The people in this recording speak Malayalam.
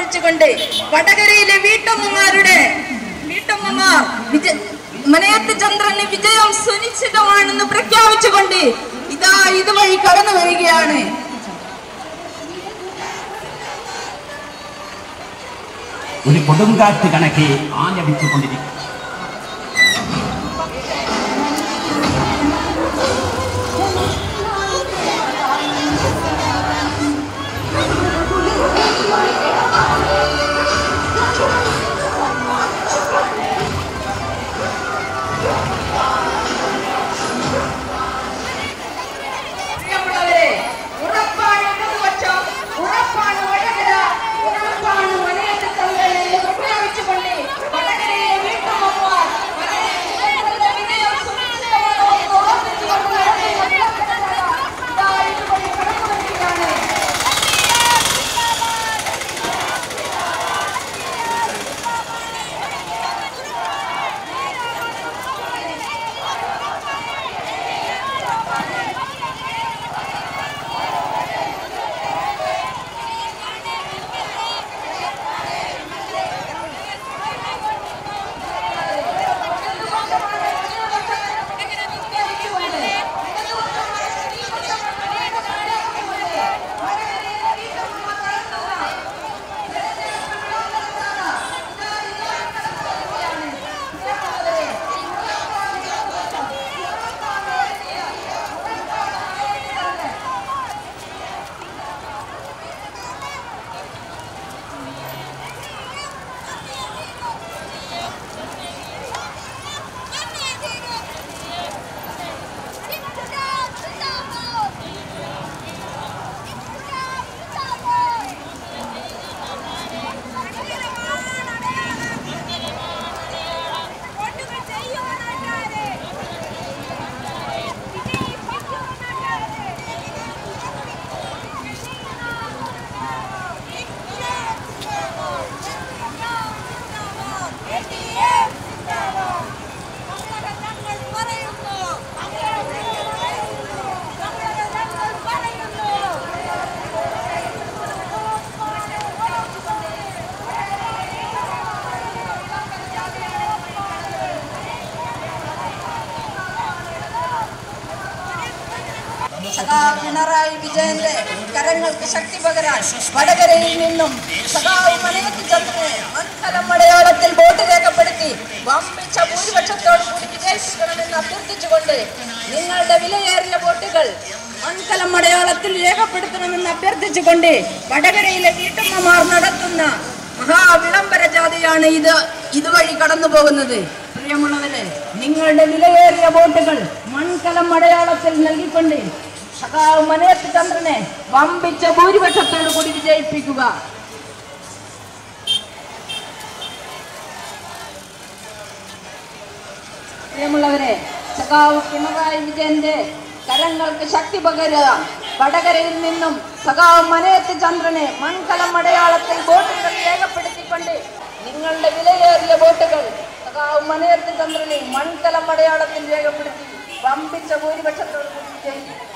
കുറിച്ചുകൊണ്ട് വടകരയിലെ വീട്ടമ്മമാരുടെ വീട്ടമ്മമാർ വിജ മനയത്ത് ചന്ദ്രന് വിജയം സുനിശ്ചിതമാണെന്ന് പ്രഖ്യാപിച്ചുകൊണ്ട് ഇതാ ഇതുവഴി കടന്നു വരികയാണ് ഒരു കൊടുങ്കാറ്റ് കണക്കെ ആഞ്ഞടിച്ചുകൊണ്ടിരിക്കും പ്രിയമുള്ളവരെ ഉറപ്പാണ് ഇടതുപക്ഷം ഉറപ്പാണ് വടകര ഉറപ്പാണ് മനയത്ത് ചന്ദ്രനെ എന്ന് പ്രഖ്യാപിച്ചുകൊണ്ട് വടകരയിലെ വീട്ടമ്മമാർ മനയത്ത് ചന്ദ്രന്റെ വിജയം സുനിശ്ചിതമാണ് എന്ന് ഉറപ്പിച്ചുകൊണ്ട് നടത്തുന്ന വിളംബരമാണ് ഇതാ ഇതുവഴി കടന്നു വരികയാണ് സഖാവ് പിണറായി വിജയന്റെ കരങ്ങൾക്ക് ശക്തി പകരാൻ വടകരയിൽ നിന്നും സഖാവ് മനയത്ത് ചന്ദ്രനെ മൺകലം മലയാളത്തിൽ വോട്ട് രേഖപ്പെടുത്തി വമ്പിച്ച ഭൂരിപക്ഷത്തോടു കൂടി വിജയിപ്പിക്കണമെന്ന് അഭ്യർത്ഥിച്ചുകൊണ്ട് നിങ്ങളുടെ വിലയേറിയ വോട്ടുകൾ മൺകലം മലയാളത്തിൽ രേഖപ്പെടുത്തണമെന്ന് അഭ്യർത്ഥിച്ചുകൊണ്ട് വടകരയിലെ വീട്ടമ്മമാർ നടത്തുന്ന മഹാവിളംബര ജാഥയാണ് ഇത് ഇതുവഴി കടന്നു പോകുന്നത് പ്രിയമുള്ളവരെ നിങ്ങളുടെ വിലയേറിയ വോട്ടുകൾ മൺകലം മലയാളത്തിൽ നൽകിക്കൊണ്ട് സഖാവ് മനയത്ത് ചന്ദ്രനെ വമ്പിച്ച ഭൂരിപക്ഷത്തോടു കൂടി വിജയിപ്പിക്കുക പ്രിയമുള്ളവരെ സഖാവ് പിണറായി വിജയന്റെ കരങ്ങൾക്ക് ശക്തി പകരുക വടകരയിൽ നിന്നും സഖാവ് മനയത്ത് ചന്ദ്രനെ മൺകലം മലയാളത്തിൽ വോട്ടുകൾ രേഖപ്പെടുത്തിക്കൊണ്ട് നിങ്ങളുടെ വിലയേറിയ വോട്ടുകൾ സഖാവ് മനയത്ത് ചന്ദ്രനെ മൺകലം മലയാളത്തിൽ രേഖപ്പെടുത്തി വമ്പിച്ച ഭൂരിപക്ഷത്തോട് കൂടി വിജയിക്കും